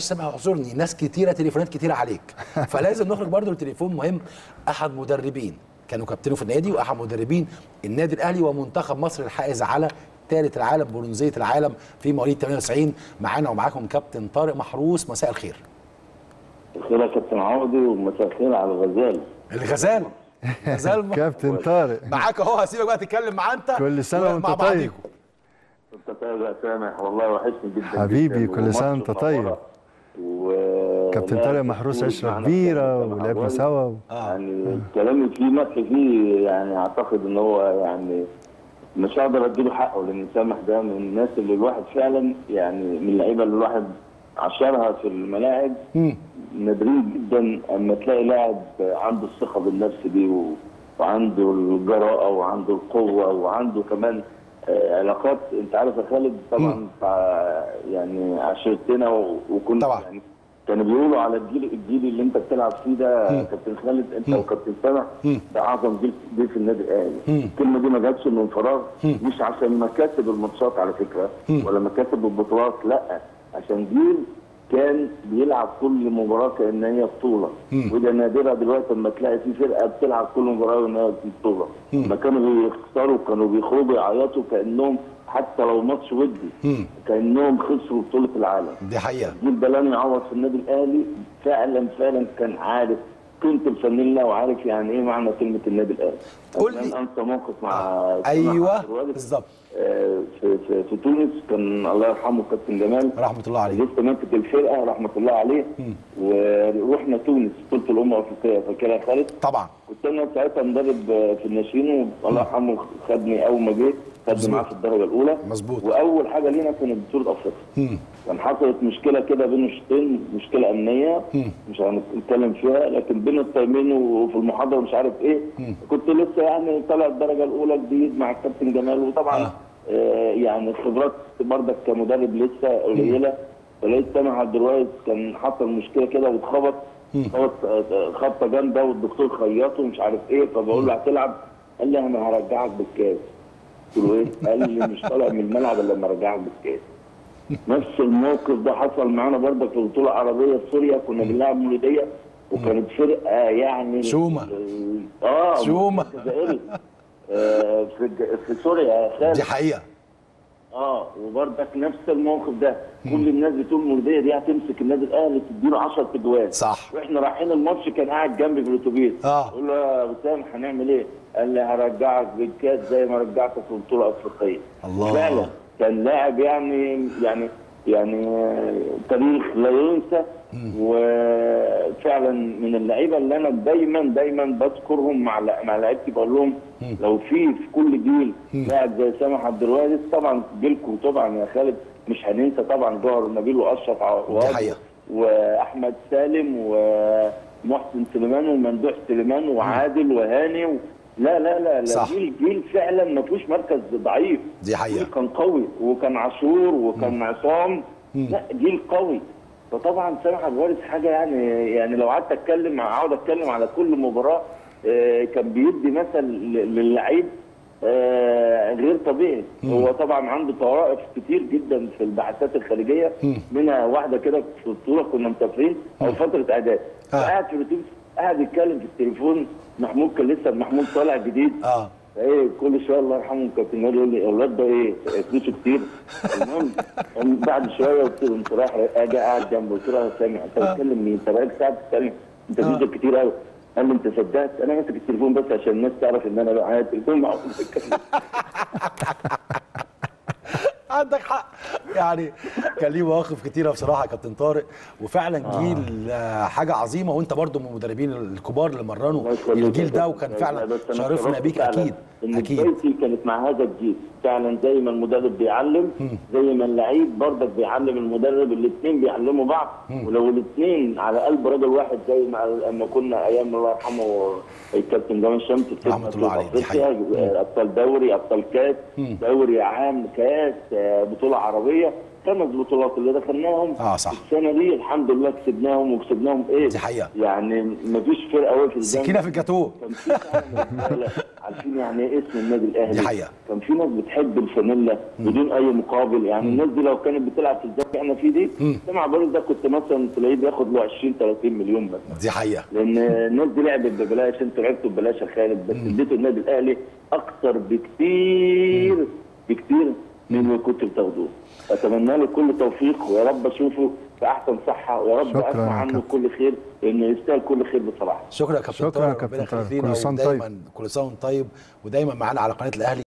سامع اعذرني ناس كتيره تليفونات كتيره عليك فلازم نخرج برضو لتليفون مهم احد مدربين كانوا كابتنه في النادي واحد مدربين النادي الاهلي ومنتخب مصر الحائز على ثالث العالم برونزيه العالم في مواليد 98 معانا ومعاكم كابتن طارق محروس مساء الخير الخير يا كابتن عوضي ومساء الخير على الغزال الغزال غزال كابتن طارق معاك اهو هسيبك بقى تتكلم معاه انت كل سنة وانت مع طيب. بعضيكم. انت طيب يا سامح والله وحشني جدا حبيبي، جداً. كل سنة ومصر وانت طيب. منورة. و كابتن لا، طارق محروس تكون عشرة معنا كبيرة كابتن ولعبنا عوضي. سوا يعني كلامي فيه مدح فيه يعني اعتقد ان هو يعني مش هقدر اديله حقه لان سامح ده من الناس اللي الواحد فعلا يعني من اللعيبه اللي الواحد عشرها في الملاعب نادرين جدا اما تلاقي لاعب عنده الثقه بالنفس دي و... وعنده الجراءه وعنده القوه وعنده كمان آه، علاقات انت عارف يا خالد طبعا فع- يعني عشرتنا و- وكنا طبعا. يعني كانوا بيقولوا على الجيل الجيل اللي انت بتلعب فيه ده كابتن خالد انت وكابتن سامح ده اعظم جيل جيل في النادي الاهلي الكلمه دي ما جاتش من فراغ مش عشان مكاسب الماتشات على فكره ولا مكاسب البطولات لا عشان جيل كان بيلعب كل مباراه كان هي بطوله وده نادرة دلوقتي لما تلاقي في فرقه بتلعب كل مباراه ان هي بطوله لما كانوا بيخسروا كانوا بيخرجوا يعيطوا كانهم حتى لو ماتش ودي كانهم خسروا بطوله العالم دي حقيقه الجيل ده لن يعوض في النادي الاهلي فعلا فعلا كان عارف قيمه الفانيلا وعارف يعني ايه معنى كلمه النادي الاهلي قول لن لي. انسى موقف مع سامح ايوه عبد الوارث، بالظبط آه، في, في, في تونس كان الله يرحمه كابتن جمال رحمه الله عليه لسه ماسك الفرقه رحمه الله عليه ورحنا تونس بطوله الامم الافريقيه فاكرها يا خالد طبعا كنت انا ساعتها مدرب في الناشئين والله يرحمه خدني اول ما جه خدني معاه في الدرجه الاولى مظبوط. واول حاجه لينا كانت بطوله افريقيا كان حصلت مشكله كده بين الشوطين مشكله امنيه مش هنتكلم فيها لكن بين التايمين وفي المحاضره مش عارف ايه كنت لسه يعني طالع الدرجه الاولى جديد مع الكابتن جمال وطبعا آه. آه يعني خبرات برضك كمدرب لسه قليله فلقيت سامح عبد الوارث كان حصل مشكله كده واتخبط خبط آه، خبطه جامده والدكتور خيطه ومش عارف ايه فبقول له هتلعب قال لي انا هرجعك بالكاس قلت له ايه؟ قال لي مش طالع من الملعب الا لما ارجعك بالكاس نفس الموقف ده حصل معانا برضك في بطوله عربيه في سوريا كنا بنلعب مولوديه وكانت فرقه يعني شومة. اه شومة. جزائري آه في الج- في سوريا يا خالد دي حقيقه اه وبرضك نفس الموقف ده كل الناس بتقول المولوديه دي هتمسك النادي الاهلي تديله 10 تجوان صح. واحنا رايحين الماتش كان قاعد جنبي في الاتوبيس آه. قول له يا وسام هنعمل ايه؟ قال لي هرجعك بالكاس زي ما رجعتك في بطوله افريقيه الله. فعلا كان لاعب يعني يعني يعني آه، تاريخ لا ينسى وفعلا من اللعيبه اللي انا دايما دايما بذكرهم مع لع- مع لعيبتي بقول لهم لو في في كل جيل لاعب زي سامح عبد الوارث طبعا جيلكم طبعا يا خالد مش هننسى طبعا جوهر نبيل واشرف عواد حقيقة. واحمد سالم ومحسن سليمان وممدوح سليمان وعادل وهاني و... لا لا لا لا صح. جيل جيل فعلا ما فيهوش مركز ضعيف دي حقيقة. جيل كان قوي وكان عاشور وكان عصام لا جيل قوي فطبعا سامح عبد الوارث حاجه يعني يعني لو قعدت اتكلم اقعد اتكلم على كل مباراه آه، كان بيدي مثل ل- للعيب آه، غير طبيعي هو طبعا عنده طوائف كتير جدا في البعثات الخارجيه منها واحده كده في البطوله كنا مسافرين او فتره اعداد آه. فقاعد في الاتوبيس قاعد يتكلم في التليفون محمود كان لسه محمود طالع جديد اه ايه كل شويه الله يرحمه كابتن نادي يقول لي الاولاد ده ايه فلوسه كتير المهم قام بعد شويه قلت له انت رايح اجي قاعد جنبه قلت له يا سامع انت بتتكلم مين؟ انت بقالك ساعه بتتكلم انت فلوسك كتير قوي قال لي انت صدقت انا ماسك التليفون بس عشان الناس تعرف ان انا معايا التليفون معاهم عندك حق يعني كان ليه مواقف كتيره بصراحه يا كابتن طارق وفعلا جيل آه. حاجه عظيمه وانت برضو من المدربين الكبار اللي مرنوا الله يخليك الجيل يا ده كابتن. وكان لا، فعلا بس أنا شرفنا اتشرفت بيك فعلاً اكيد ان اكيد بدايتي كانت مع هذا الجيل فعلا زي ما المدرب بيعلم زي ما اللعيب برضك بيعلم المدرب الاثنين بيعلموا بعض ولو الاثنين على قلب رجل واحد زي ما لما كنا ايام الله يرحمه الكابتن جمال شمس كسبنا رحمة الله عليه، دي أفريقيا، حقيقة. ابطال دوري ابطال كاس دوري عام كاس آه، بطوله عربيه خمس بطولات اللي دخلناهم آه، صح. السنه دي الحمد لله كسبناهم وكسبناهم ايه دي حقيقة. يعني مفيش فرقه وقفت قدام. سكينه في الجاتوه كان في فعلاً رجالة عارفين يعني ايه اسم النادي الاهلي دي حقيقة. كان في ناس بتحب الفانيلا بدون اي مقابل يعني الناس دي لو كانت بتلعب في الدوري احنا فيه دي سمع بقول ده كنت مثلا تلاقيه بياخد له 20 30 مليون بس دي حقيقه لان الناس دي لعبت ببلاش انتوا لعبتوا ببلاش يا خالد بس اديتوا النادي الاهلي اكتر بكتير بكتير من اللي كنتوا بتاخدوه اتمنى له كل توفيق ويا رب اشوفه في احسن صحه ويا رب شكراً اسمع يا عنه كابتن. كل خير لانه يستاهل كل خير بصراحه شكرا يا كابتن شكراً يا طارق، كابتن ربنا طارق. يخليك لينا كل سنة وأنت ودايما كل سنه وانت طيب ودايما معانا على قناه الاهلي